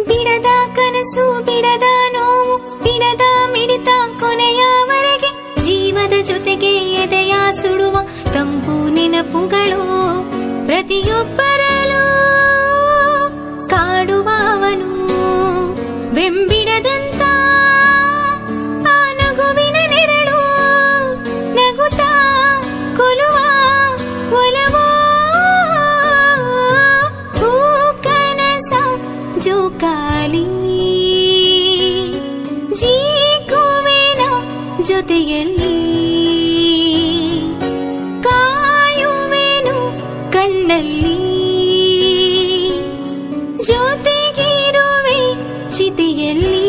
ಬಿಡದ ಕನಸು ಬಿಡದ ನೋವು ಬಿಡದ ಮಿಡಿತ ಕೊನೆಯವರೆಗೆ ಜೀವದ ಜೊತೆಗೆ ಎದೆಯ ಸುಡುವ ತಂಪು ನೆನಪುಗಳು ಪ್ರತಿಯೊಬ್ಬರಲ್ಲೂ ಕಾಡುವವನು ಬೆಂಬಿಡದಂತ ಆ ನಗುವಿನ ನೆರಳು ನಗುತ್ತಾ ಕೊಲುವ ಒಲವೋ ಹೂ ಕನಸ ಜೋಕಾಲಿ ಜೀಕುವಿನ ಜೊತೆಯಲ್ಲಿ ಕಾಯುವೆನು ಕಣ್ಣಲ್ಲಿ ಜೊತೆಗಿರುವೆ ಚಿತೆಯಲ್ಲಿ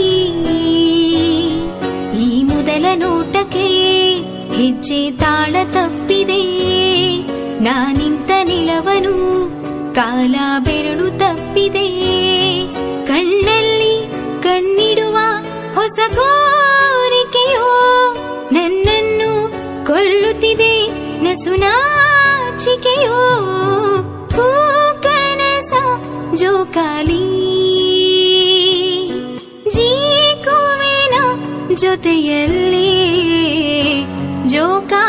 ಈ ಮೊದಲ ನೋಟಕ್ಕೆ ಹೆಜ್ಜೆ ತಾಳ ತಪ್ಪಿದೆ ನಾನಿಂತ ನಿಲವನು ಕಾಲ ಬೆರಳು ತಪ್ಪಿದೆ ಕಣ್ಣಲ್ಲಿ ಕಣ್ಣಿಡುವ ಹೊಸ ಕೋರಿಕೆಯೋ ನನ್ನನ್ನು ಕೊಲ್ಲುತ್ತಿದೆ ನಸುನಾಚಿಕೆಯೋ ಹೂ ಕನಸ ಜೋಕಾಲಿ ಜೀಕುವಿನ ಜೊತೆಯಲ್ಲಿ ಜೋಕಾಲಿ